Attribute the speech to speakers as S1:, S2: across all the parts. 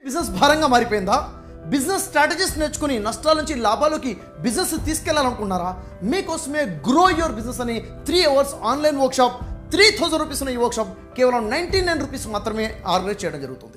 S1: business భారంగా మారిపోయిందా business strategies నేర్చుకుని నష్టాల నుంచి లాభాలకి బిజినెస్ తీసుకెళ్లాలనుకున్నారా మీకోసమే గ్రో యువర్ బిజినెస్ అని three hours online workshop three thousand rupees ఉన్న ఈ వర్క్షాప్ కేవలం నైంటీ నైన్ రూపీస్ మాత్రమే ఆర్గనైజ్ చేయడం జరుగుతుంది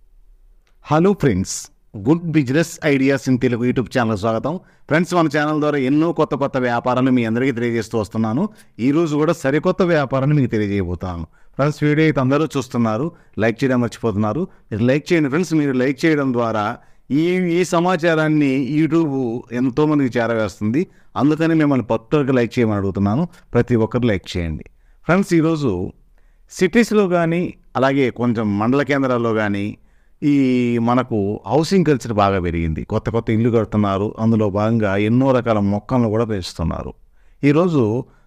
S2: hello friends good business ideas in Telugu YouTube channel స్వాగతం ఫ్రెండ్స్ మన ఛానల్ ద్వారా ఎన్నో కొత్త కొత్త వ్యాపారాలు మీ అందరికీ తెలియజేస్తూ వస్తున్నాను ఈ రోజు కూడా సరికొత్త వ్యాపారాన్ని మీకు తెలియజేయబోతున్నాను ఫ్రెండ్స్ వీడియో అయితే అందరూ చూస్తున్నారు లైక్ చేయడం మర్చిపోతున్నారు మీరు లైక్ చేయండి ఫ్రెండ్స్ మీరు లైక్ చేయడం ద్వారా ఈ ఈ సమాచారాన్ని యూట్యూబ్ ఎంతోమందికి చేరవేస్తుంది అందుకని మిమ్మల్ని పట్టుగా లైక్ చేయమని అడుగుతున్నాను ప్రతి ఒక్కరు లైక్ చేయండి ఫ్రెండ్స్ ఈరోజు సిటీస్లో కానీ అలాగే కొంచెం మండల కేంద్రాల్లో కానీ ఈ మనకు హౌసింగ్ కల్చర్ బాగా పెరిగింది కొత్త కొత్త ఇల్లు కడుతున్నారు అందులో భాగంగా ఎన్నో రకాల మొక్కలను కూడా పెంచుతున్నారు ఈరోజు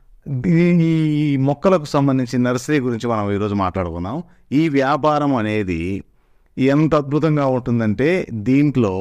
S2: ఈ- ఈ మొక్కలకు సంబంధించి నర్సరీ గురించి మనం ఈరోజు మాట్లాడుకుందాం ఈ వ్యాపారం అనేది ఎంత అద్భుతంగా ఉంటుందంటే దీంట్లో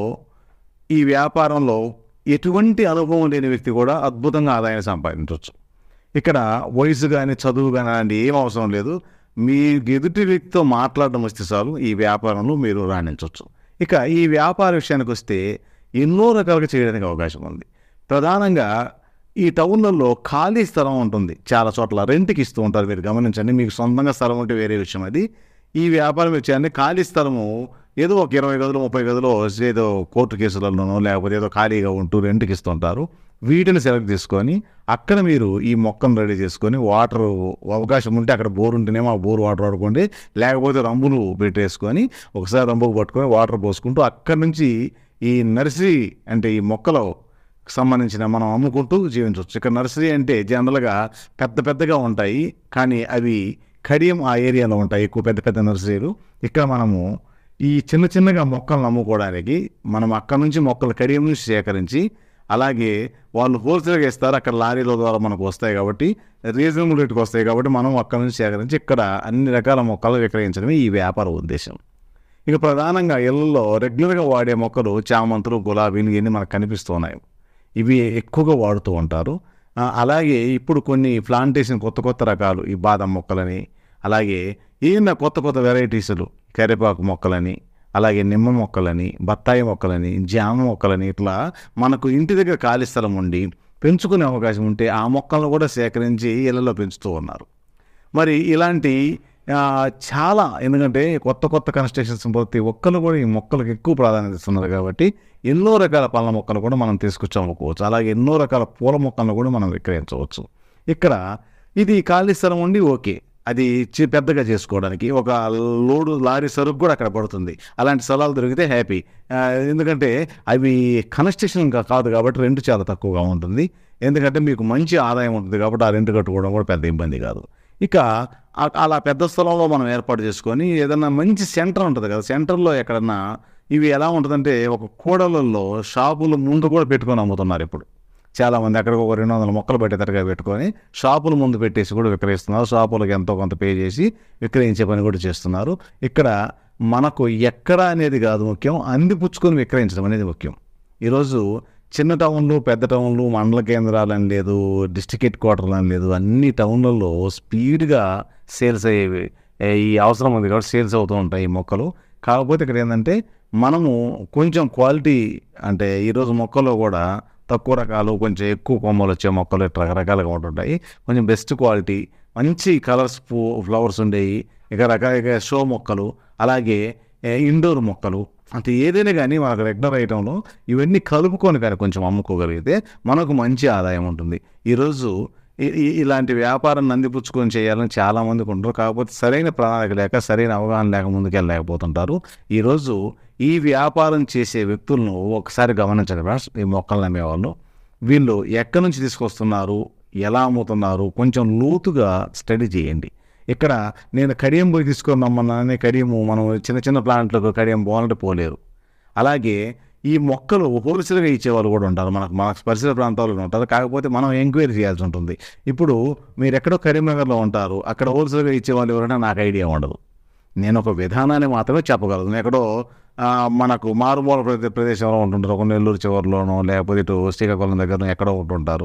S2: ఈ వ్యాపారంలో ఎటువంటి అనుభవం లేని వ్యక్తి కూడా అద్భుతంగా ఆదాయాన్ని సంపాదించవచ్చు ఇక్కడ వయసు కానీ చదువు కానీ అలాంటి ఏం అవసరం లేదు మీ ఎదుటి వ్యక్తితో మాట్లాడడం వస్తే చాలు ఈ వ్యాపారంలో మీరు రాణించవచ్చు ఇక ఈ వ్యాపార విషయానికి వస్తే ఎన్నో రకాలుగా చేయడానికి అవకాశం ఉంది ప్రధానంగా ఈ టౌన్లలో ఖాళీ స్థలం ఉంటుంది చాలా చోట్ల రెంట్కి ఇస్తూ ఉంటారు మీరు గమనించండి మీకు సొంతంగా స్థలం ఉంటే వేరే విషయం అది ఈ వ్యాపారం వచ్చేయండి ఖాళీ స్థలము ఏదో ఒక ఇరవై గదులు ముప్పై గదులు ఏదో కోర్టు కేసులలోనో లేకపోతే ఏదో ఖాళీగా ఉంటూ రెంట్కి ఇస్తుంటారు వీటిని సెలెక్ట్ చేసుకొని అక్కడ మీరు ఈ మొక్కను రెడీ చేసుకొని వాటర్ అవకాశం ఉంటే అక్కడ బోర్ ఉంటేనేమో ఆ బోర్ వాటర్ వాడుకోండి లేకపోతే రంబులు పెట్టేసుకొని ఒకసారి రంబుకు పట్టుకొని వాటర్ పోసుకుంటూ అక్కడి నుంచి ఈ నర్సరీ అంటే ఈ మొక్కలో సంబంధించిన మనం అమ్ముకుంటూ జీవించవచ్చు ఇక్కడ నర్సరీ అంటే జనరల్గా పెద్ద పెద్దగా ఉంటాయి కానీ అవి కడియం ఆ ఏరియాలో ఉంటాయి ఎక్కువ పెద్ద పెద్ద నర్సరీలు ఇక్కడ మనము ఈ చిన్న చిన్నగా మొక్కలను అమ్ముకోవడానికి మనం అక్కడ నుంచి మొక్కలు కడియం నుంచి సేకరించి అలాగే వాళ్ళు హోల్సేల్గా ఇస్తారు అక్కడ లారీల ద్వారా మనకు వస్తాయి కాబట్టి రీజనబుల్ రేట్కి వస్తాయి కాబట్టి మనం అక్కడ నుంచి సేకరించి ఇక్కడ అన్ని రకాల మొక్కలు విక్రయించడమే ఈ వ్యాపార ఉద్దేశం ఇక ప్రధానంగా ఇళ్లలో రెగ్యులర్గా వాడే మొక్కలు చామంతులు గులాబీలు ఇవన్నీ మనకు కనిపిస్తున్నాయి ఇవి ఎక్కువగా వాడుతూ ఉంటారు ఆ, అలాగే ఇప్పుడు కొన్ని ప్లాంటేషన్ కొత్త కొత్త రకాలు ఈ బాదం మొక్కలని అలాగే ఏదైనా కొత్త కొత్త వెరైటీసులు కరివేపాకు మొక్కలని అలాగే నిమ్మ మొక్కలని బత్తాయి మొక్కలని జామ మొక్కలని ఇట్లా మనకు ఇంటి దగ్గర ఖాళీ స్థలం ఉండి పెంచుకునే అవకాశం ఉంటే ఆ మొక్కలను కూడా సేకరించి ఇళ్లలో పెంచుతూ ఉన్నారు మరి ఇలాంటి ఆ, చాలా ఎందుకంటే కొత్త కొత్త కన్స్ట్రక్షన్స్ ప్రతి ఒక్కరు కూడా ఈ మొక్కలకు ఎక్కువ ప్రాధాన్యత ఇస్తున్నారు కాబట్టి ఎన్నో రకాల పళ్ళ మొక్కలు కూడా మనం తీసుకొచ్చి అమ్ముకోవచ్చు అలాగే ఎన్నో రకాల పూల మొక్కలను కూడా మనం విక్రయించవచ్చు ఇక్కడ ఇది ఖాళీ స్థలం ఉండి ఓకే అది చి- పెద్దగా చేసుకోవడానికి ఒక లోడు లారీ సరుకు కూడా అక్కడ పడుతుంది అలాంటి స్థలాలు దొరికితే హ్యాపీ ఆ, ఎందుకంటే అవి కన్స్ట్రక్షన్ కా- కాదు కాబట్టి రెంట్ చాలా తక్కువగా ఉంటుంది ఎందుకంటే మీకు మంచి ఆదాయం ఉంటుంది కాబట్టి ఆ రెంట్ కట్టుకోవడం కూడా పెద్ద ఇబ్బంది కాదు ఇక ఆ- అలా పెద్ద స్థలంలో మనం ఏర్పాటు చేసుకొని ఏదన్నా మంచి సెంటర్ ఉంటుంది కదా సెంటర్లో ఎక్కడన్నా ఇవి ఎలా ఉంటుందంటే ఒక కూడలలో షాపుల ముందు కూడా పెట్టుకొని అమ్ముతున్నారు ఇప్పుడు చాలామంది అక్కడికి ఒక రెండు వందల మొక్కలు పెట్టేటట్టుగా పెట్టుకొని షాపుల ముందు పెట్టేసి కూడా విక్రయిస్తున్నారు షాపులకు ఎంతో కొంత పే చేసి విక్రయించే పని కూడా చేస్తున్నారు ఇక్కడ మనకు ఎక్కడ అనేది కాదు ముఖ్యం అందిపుచ్చుకొని విక్రయించడం అనేది ముఖ్యం ఈరోజు చిన్న టౌన్లు పెద్ద టౌన్లు మండల కేంద్రాలు అని లేదు డిస్టిక్ హెడ్ క్వార్టర్లు అని లేదు అన్ని టౌన్లలో స్పీడ్గా సేల్స్ అయ్యేవి ఏ, ఈ అవసరం ఉంది కాబట్టి సేల్స్ అవుతూ ఉంటాయి ఈ మొక్కలు కాకపోతే ఇక్కడ ఏంటంటే మనము కొంచెం క్వాలిటీ అంటే ఈరోజు మొక్కలో కూడా తక్కువ రకాలు కొంచెం ఎక్కువ కొమ్మలు వచ్చే మొక్కలు ఇట్లా రకరకాలుగా ఉంటుంటాయి కొంచెం బెస్ట్ క్వాలిటీ మంచి కలర్స్ పూ ఫ్లవర్స్ ఉండేవి ఇక రకరకాల షో మొక్కలు అలాగే ఏ, ఇండోర్ మొక్కలు అంటే ఏదైనా కానీ మనకు రెగ్యులర్ ఐటంలో ఇవన్నీ కలుపుకొని కానీ కొంచెం అమ్ముకోగలిగితే మనకు మంచి ఆదాయం ఉంటుంది ఈరోజు ఈ- ఈ- ఇలాంటి వ్యాపారాన్ని అందిపుచ్చుకొని చేయాలని చాలామందికి ఉంటారు కాకపోతే సరైన ప్రణాళిక లేక సరైన అవగాహన లేక ముందుకెళ్ళలేకపోతుంటారు ఈరోజు ఈ వ్యాపారం చేసే వ్యక్తులను ఒకసారి గమనించండి ఫ్రెండ్స్ ఈ మొక్కలు నమ్మేవాళ్ళు వీళ్ళు ఎక్కడి నుంచి తీసుకొస్తున్నారు ఎలా అమ్ముతున్నారు కొంచెం లోతుగా స్టడీ చేయండి ఇక్కడ నేను కడియం పోయి తీసుకొని రమ్మన్నానే కడియము మనం చిన్న చిన్న ప్లాంట్లకు కడియం పోవాలంటే పోలేరు అలాగే ఈ మొక్కలు హోల్సేల్గా ఇచ్చేవాళ్ళు కూడా ఉంటారు మనకు మన పరిసర ప్రాంతాల్లో ఉంటారు కాకపోతే మనం ఎంక్వైరీ చేయాల్సి ఉంటుంది ఇప్పుడు మీరు ఎక్కడో కరీంనగర్లో ఉంటారు అక్కడ హోల్సేల్గా ఇచ్చేవాళ్ళు ఎవరైనా నాకు ఐడియా ఉండదు నేను ఒక విధానాన్ని మాత్రమే చెప్పగలను ఎక్కడో ఆ, మనకు మారుమూల ప్రదే ప్రదేశంలో ఉంటుంటారు ఒక నెల్లూరు చివరిలోనో లేకపోతే ఇటు శ్రీకాకుళం దగ్గర ఎక్కడో ఉంటుంటారు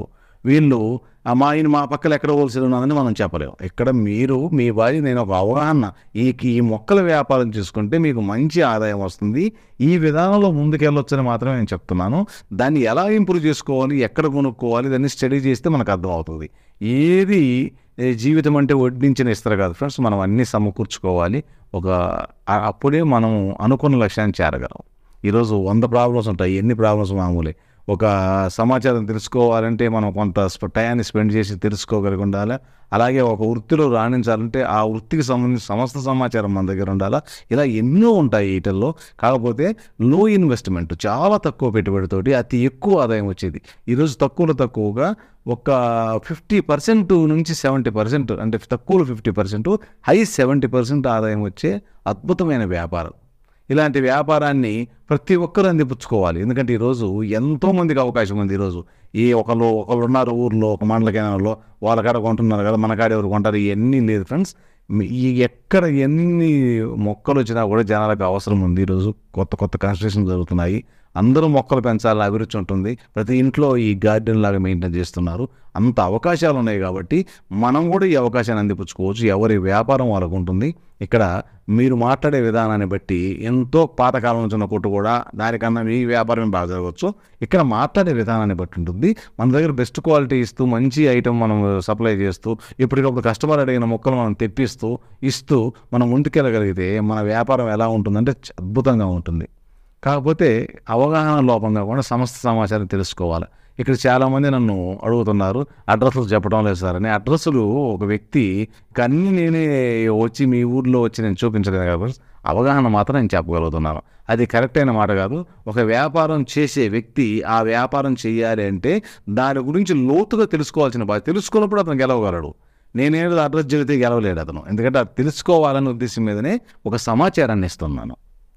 S2: వీళ్ళు "ఆ, మా ఆయన మా పక్కన ఎక్కడ హోల్సేల్ ఉన్నదని మనం చెప్పలేము ఇక్కడ మీరు మీ భార్య నేను ఒక అవగాహన ఈ ఈ మొక్కల వ్యాపారం చేసుకుంటే మీకు మంచి ఆదాయం వస్తుంది ఈ విధానంలో ముందుకెళ్ళొచ్చని మాత్రమే నేను చెప్తున్నాను దాన్ని ఎలా ఇంప్రూవ్ చేసుకోవాలి ఎక్కడ కొనుక్కోవాలి దాన్ని స్టడీ చేస్తే మనకు అర్థమవుతుంది ఏది ఏ, జీవితం అంటే వడ్డించిన ఇస్తారు కాదు ఫ్రెండ్స్ మనం అన్నీ సమకూర్చుకోవాలి ఒక ఆ- అప్పుడే మనం అనుకున్న లక్ష్యాన్ని చేరగలం ఈరోజు వంద ప్రాబ్లమ్స్ ఉంటాయి ఎన్ని ప్రాబ్లమ్స్ మామూలే ఒక సమాచారం తెలుసుకోవాలంటే మనం కొంత స్ప- టయాన్ని స్పెండ్ చేసి తెలుసుకోగలిగి ఉండాలి అలాగే ఒక వృత్తిలో రాణించాలంటే ఆ వృత్తికి సంబంధించిన సమస్త సమాచారం మన దగ్గర ఉండాలా ఇలా ఎన్నో ఉంటాయి వీటిల్లో కాకపోతే లో ఇన్వెస్ట్మెంట్ చాలా తక్కువ పెట్టుబడితోటి అతి ఎక్కువ ఆదాయం వచ్చేది ఈరోజు తక్కువలో తక్కువగా ఒక ఫిఫ్టీ పర్సెంట్ నుంచి సెవెంటీ పర్సెంట్ అంటే తక్కువలో fifty percent high seventy percent ఆదాయం వచ్చే అద్భుతమైన వ్యాపారం ఇలాంటి వ్యాపారాన్ని ప్రతి ఒక్కరూ అందిపుచ్చుకోవాలి ఎందుకంటే ఈరోజు ఎంతో మందికి అవకాశం ఉంది ఈరోజు ఈ ఒకళ్ళు ఒకళ్ళు ఉన్నారు ఊర్లో ఒక మండల కేంద్రంలో వాళ్ళ కాడ కొంటున్నారు కదా మన కాడ ఎవరు కొంటారు ఇవన్నీ లేదు ఫ్రెండ్స్ మీ- ఈ ఎక్కడ ఎన్ని మొక్కలు వచ్చినా కూడా జనాలకు అవసరం ఉంది ఈరోజు కొత్త కొత్త కన్స్ట్రక్షన్ జరుగుతున్నాయి అందరూ మొక్కలు పెంచాలని అభిరుచి ఉంటుంది ప్రతి ఇంట్లో ఈ గార్డెన్ లాగా మెయింటైన్ చేస్తున్నారు అంత అవకాశాలు ఉన్నాయి కాబట్టి మనం కూడా ఈ అవకాశాన్ని అందిపుచ్చుకోవచ్చు ఎవరి వ్యాపారం వాళ్ళకు ఉంటుంది ఇక్కడ మీరు మాట్లాడే విధానాన్ని బట్టి ఎంతో పాతకాలం నుంచి ఉన్న కొట్టు కూడా దానికన్నా మీ వ్యాపారం బాగా జరగవచ్చు ఇక్కడ మాట్లాడే విధానాన్ని బట్టి ఉంటుంది మన దగ్గర బెస్ట్ క్వాలిటీ ఇస్తూ మంచి ఐటెం మనం సప్లై చేస్తూ ఎప్పటికప్పుడు కస్టమర్ అడిగిన మొక్కలు మనం తెప్పిస్తూ ఇస్తూ మనం ముందుకెళ్ళగలిగితే మన వ్యాపారం ఎలా ఉంటుందంటే చ- అద్భుతంగా ఉంటుంది కాకపోతే అవగాహన లోపం కాకుండా సమస్త సమాచారం తెలుసుకోవాలి ఇక్కడ చాలామంది నన్ను అడుగుతున్నారు అడ్రస్లు చెప్పడం లేదు సార్ అని అడ్రస్లు ఒక వ్యక్తి ఇక అన్నీ నేనే వచ్చి మీ ఊర్లో వచ్చి నేను చూపించలేదు కాబట్టి అవగాహన మాత్రం నేను చెప్పగలుగుతున్నాను అది కరెక్ట్ అయిన మాట కాదు ఒక వ్యాపారం చేసే వ్యక్తి ఆ వ్యాపారం చేయాలి అంటే దాని గురించి లోతుగా తెలుసుకోవాల్సిన బాధ్యత తెలుసుకున్నప్పుడు అతను గెలవగలడు నేనేదో అడ్రస్ చెబితే గెలవలేడు అతను ఎందుకంటే అది తెలుసుకోవాలనే ఉద్దేశం మీదనే ఒక సమాచారాన్ని ఇస్తున్నాను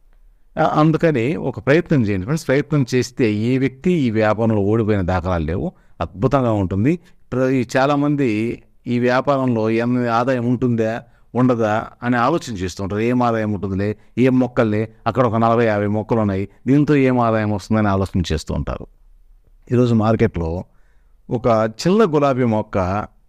S2: ఆ, అందుకని ఒక ప్రయత్నం చేయండి ఫ్రెండ్స్ ప్రయత్నం చేస్తే ఏ వ్యక్తి ఈ వ్యాపారంలో ఓడిపోయిన దాఖలాలు లేవు అద్భుతంగా ఉంటుంది ప్ర- ఈ చాలామంది ఈ వ్యాపారంలో ఏమైనా ఆదాయం ఉంటుందా ఉండదా అని ఆలోచన చేస్తుంటారు ఏం ఆదాయం ఉంటుందిలే ఏం మొక్కలే అక్కడ ఒక నలభై యాభై మొక్కలు ఉన్నాయి దీంతో ఏం ఆదాయం వస్తుందని ఆలోచన చేస్తూ ఉంటారు ఈరోజు మార్కెట్లో ఒక చిన్న గులాబీ మొక్క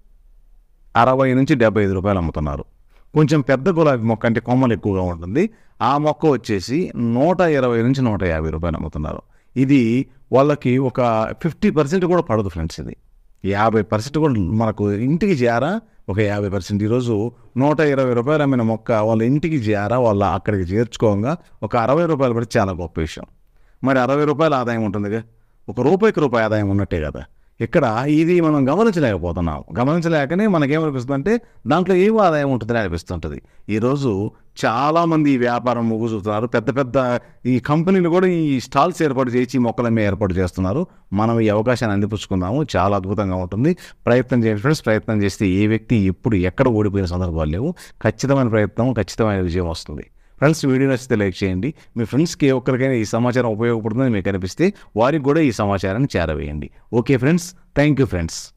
S2: అరవై నుంచి డెబ్బై ఐదు రూపాయలు అమ్ముతున్నారు కొంచెం పెద్ద గులాబీ మొక్క అంటే కొమ్మలు ఎక్కువగా ఉంటుంది ఆ మొక్క వచ్చేసి నూట ఇరవై నుంచి నూట యాభై రూపాయలు అమ్ముతున్నారు ఇది వాళ్ళకి ఒక ఫిఫ్టీ పర్సెంట్ కూడా పడదు ఫ్రెండ్స్ ఇది యాభై పర్సెంట్ కూడా మనకు ఇంటికి చేరా ఒక యాభై పర్సెంట్ ఈరోజు నూట ఇరవై రూపాయలు అమ్మిన మొక్క వాళ్ళ ఇంటికి చేరా వాళ్ళ అక్కడికి చేర్చుకోగా ఒక అరవై రూపాయలు పడితే చాలా గొప్ప విషయం మరి అరవై రూపాయల ఆదాయం ఉంటుందిగా ఒక రూపాయికి రూపాయి ఆదాయం ఉన్నట్టే కదా ఇక్కడ ఇది మనం గమనించలేకపోతున్నాం గమనించలేకనే మనకేమనిపిస్తుంది అంటే దాంట్లో ఏం ఆదాయం ఉంటుందని అనిపిస్తుంటుంది ఈరోజు చాలామంది ఈ వ్యాపారం మొగ్గు చూస్తున్నారు పెద్ద పెద్ద ఈ కంపెనీలు కూడా ఈ స్టాల్స్ ఏర్పాటు చేసి మొక్కల మీద ఏర్పాటు చేస్తున్నారు మనం ఈ అవకాశాన్ని అందిపుచ్చుకుందాము చాలా అద్భుతంగా ఉంటుంది ప్రయత్నం చేయండి ఫ్రెండ్స్ ప్రయత్నం చేస్తే ఏ వ్యక్తి ఎప్పుడు ఎక్కడ ఓడిపోయిన సందర్భాలు లేవు ఖచ్చితమైన ప్రయత్నం ఖచ్చితమైన విజయం వస్తుంది ఫ్రెండ్స్ వీడియో నచ్చితే లైక్ చేయండి మీ ఫ్రెండ్స్కి ఏ ఒక్కరికైనా ఈ సమాచారం ఉపయోగపడుతుందని మీకు అనిపిస్తే వారికి కూడా ఈ సమాచారాన్ని చేరవేయండి okay friends thank you friends